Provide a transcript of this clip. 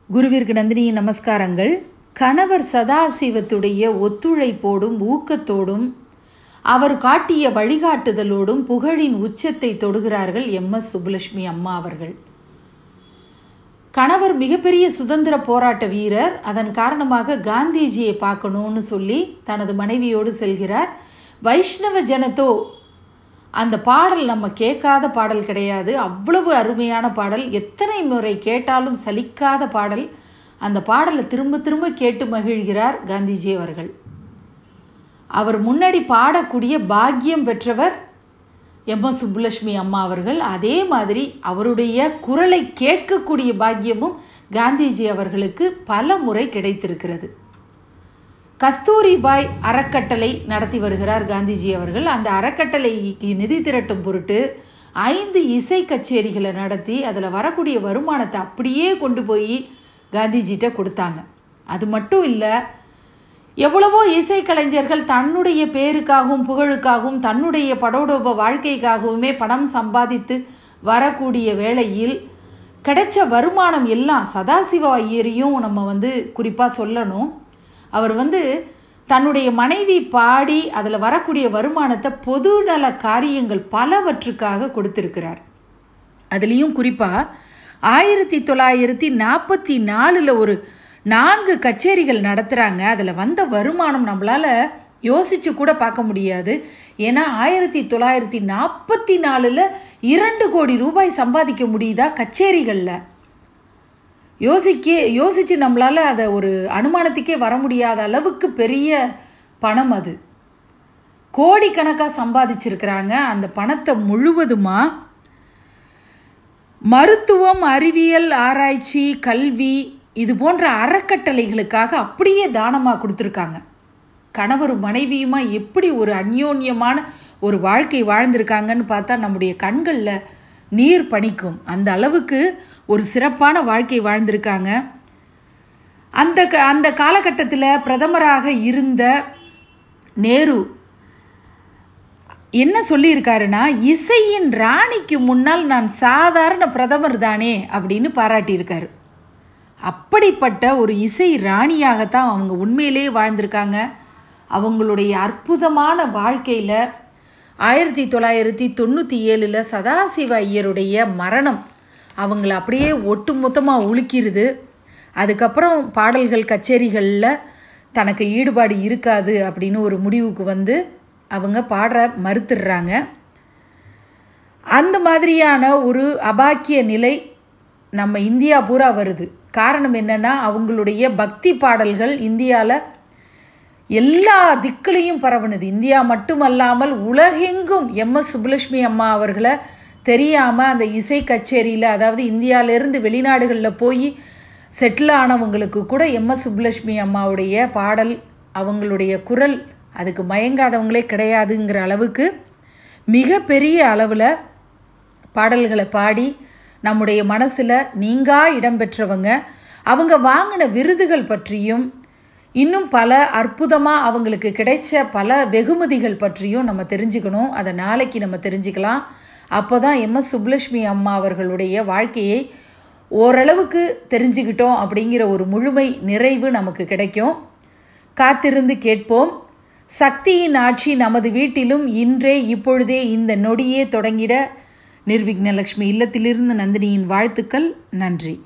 குருவிற்கு நந்தினியின் நமஸ்காரங்கள் கணவர் சதாசிவத்துடைய ஒத்துழைப்போடும் ஊக்கத்தோடும் அவர் காட்டிய வழிகாட்டுதலோடும் புகழின் உச்சத்தை தொடுகிறார்கள் எம் எஸ் சுப்புலட்சுமி அம்மா அவர்கள் கணவர் மிகப்பெரிய சுதந்திர போராட்ட வீரர் அதன் காரணமாக காந்திஜியை பார்க்கணும்னு சொல்லி தனது மனைவியோடு செல்கிறார் வைஷ்ணவ ஜனத்தோ அந்த பாடல் நம்ம கேட்காத பாடல் கிடையாது அவ்வளவு அருமையான பாடல் எத்தனை முறை கேட்டாலும் சலிக்காத பாடல் அந்த பாடலை திரும்ப திரும்ப கேட்டு மகிழ்கிறார் காந்திஜி அவர்கள் அவர் முன்னாடி பாடக்கூடிய பாக்கியம் பெற்றவர் எம் எஸ் சுப்புலட்சுமி அம்மா அவர்கள் அதே மாதிரி அவருடைய குரலை கேட்கக்கூடிய பாக்கியமும் காந்திஜி அவர்களுக்கு பல முறை கிடைத்திருக்கிறது கஸ்தூரிபாய் அறக்கட்டளை நடத்தி வருகிறார் காந்திஜி அவர்கள் அந்த அறக்கட்டளைக்கு நிதி திரட்டும் பொருட்டு ஐந்து இசை கச்சேரிகளை நடத்தி அதில் வரக்கூடிய வருமானத்தை அப்படியே கொண்டு போய் காந்திஜிட்ட கொடுத்தாங்க அது மட்டும் இல்லை எவ்வளவோ இசைக்கலைஞர்கள் தன்னுடைய பேருக்காகவும் புகழுக்காகவும் தன்னுடைய படோடோப வாழ்க்கைக்காகவுமே பணம் சம்பாதித்து வரக்கூடிய வேளையில் கிடைச்ச வருமானம் எல்லாம் சதாசிவ ஐயரையும் நம்ம வந்து குறிப்பாக சொல்லணும் அவர் வந்து தன்னுடைய மனைவி பாடி அதில் வரக்கூடிய வருமானத்தை பொதுநல காரியங்கள் பலவற்றுக்காக கொடுத்திருக்கிறார் அதுலேயும் குறிப்பாக ஆயிரத்தி தொள்ளாயிரத்தி நாற்பத்தி நாலில் ஒரு நான்கு கச்சேரிகள் நடத்துகிறாங்க அதில் வந்த வருமானம் நம்மளால் யோசித்து கூட பார்க்க முடியாது ஏன்னா ஆயிரத்தி தொள்ளாயிரத்தி நாற்பத்தி நாலில் இரண்டு கோடி ரூபாய் சம்பாதிக்க முடியுதா கச்சேரிகளில் யோசிக்க யோசித்து நம்மளால் அதை ஒரு அனுமானத்துக்கே வர முடியாத அளவுக்கு பெரிய பணம் அது கோடிக்கணக்காக சம்பாதிச்சிருக்கிறாங்க அந்த பணத்தை முழுவதுமாக மருத்துவம் அறிவியல் ஆராய்ச்சி கல்வி இது போன்ற அறக்கட்டளைகளுக்காக அப்படியே தானமாக கொடுத்துருக்காங்க கணவர் மனைவியுமா எப்படி ஒரு அந்யோன்யமான ஒரு வாழ்க்கை வாழ்ந்திருக்காங்கன்னு பார்த்தா நம்முடைய கண்களில் நீர் பணிக்கும் அந்த அளவுக்கு ஒரு சிறப்பான வாழ்க்கை வாழ்ந்திருக்காங்க அந்த க அந்த காலகட்டத்தில் பிரதமராக இருந்த நேரு என்ன சொல்லியிருக்காருன்னா இசையின் ராணிக்கு முன்னால் நான் சாதாரண பிரதமர் தானே அப்படின்னு பாராட்டியிருக்காரு அப்படிப்பட்ட ஒரு இசை ராணியாகத்தான் அவங்க உண்மையிலே வாழ்ந்திருக்காங்க அவங்களுடைய அற்புதமான வாழ்க்கையில் ஆயிரத்தி தொள்ளாயிரத்தி தொண்ணூற்றி ஏழில் சதாசிவ ஐயருடைய மரணம் அவங்கள அப்படியே ஒட்டு மொத்தமாக உலுக்கிடுது அதுக்கப்புறம் பாடல்கள் கச்சேரிகளில் தனக்கு ஈடுபாடு இருக்காது அப்படின்னு ஒரு முடிவுக்கு வந்து அவங்க பாடுற மறுத்துடுறாங்க அந்த மாதிரியான ஒரு அபாக்கிய நிலை நம்ம இந்தியா பூரா வருது காரணம் என்னென்னா அவங்களுடைய பக்தி பாடல்கள் இந்தியாவில் எல்லா திக்குலையும் பரவுனது இந்தியா மட்டுமல்லாமல் உலகெங்கும் எம் எஸ் சுப்புலட்சுமி அம்மா அவர்களை தெரியாமல் அந்த இசை கச்சேரியில் அதாவது இந்தியாவிலேருந்து வெளிநாடுகளில் போய் செட்டில் ஆனவங்களுக்கு கூட எம் எஸ் சுப்புலட்சுமி அம்மாவுடைய பாடல் அவங்களுடைய குரல் அதுக்கு மயங்காதவங்களே கிடையாதுங்கிற அளவுக்கு மிகப்பெரிய அளவில் பாடல்களை பாடி நம்முடைய மனசில் நீங்கா இடம்பெற்றவங்க அவங்க வாங்கின விருதுகள் பற்றியும் இன்னும் பல அற்புதமாக அவங்களுக்கு கிடைச்ச பல வெகுமதிகள் பற்றியும் நம்ம தெரிஞ்சுக்கணும் அதை நாளைக்கு நம்ம தெரிஞ்சுக்கலாம் அப்போ தான் எம் எஸ் சுப்புலட்சுமி அம்மா அவர்களுடைய வாழ்க்கையை ஓரளவுக்கு தெரிஞ்சுக்கிட்டோம் அப்படிங்கிற ஒரு முழுமை நிறைவு நமக்கு கிடைக்கும் காத்திருந்து கேட்போம் சக்தியின் ஆட்சி நமது வீட்டிலும் இன்றே இப்பொழுதே இந்த நொடியே தொடங்கிட நிர்விக்னலக்ஷ்மி இல்லத்திலிருந்து நந்தினியின் வாழ்த்துக்கள் நன்றி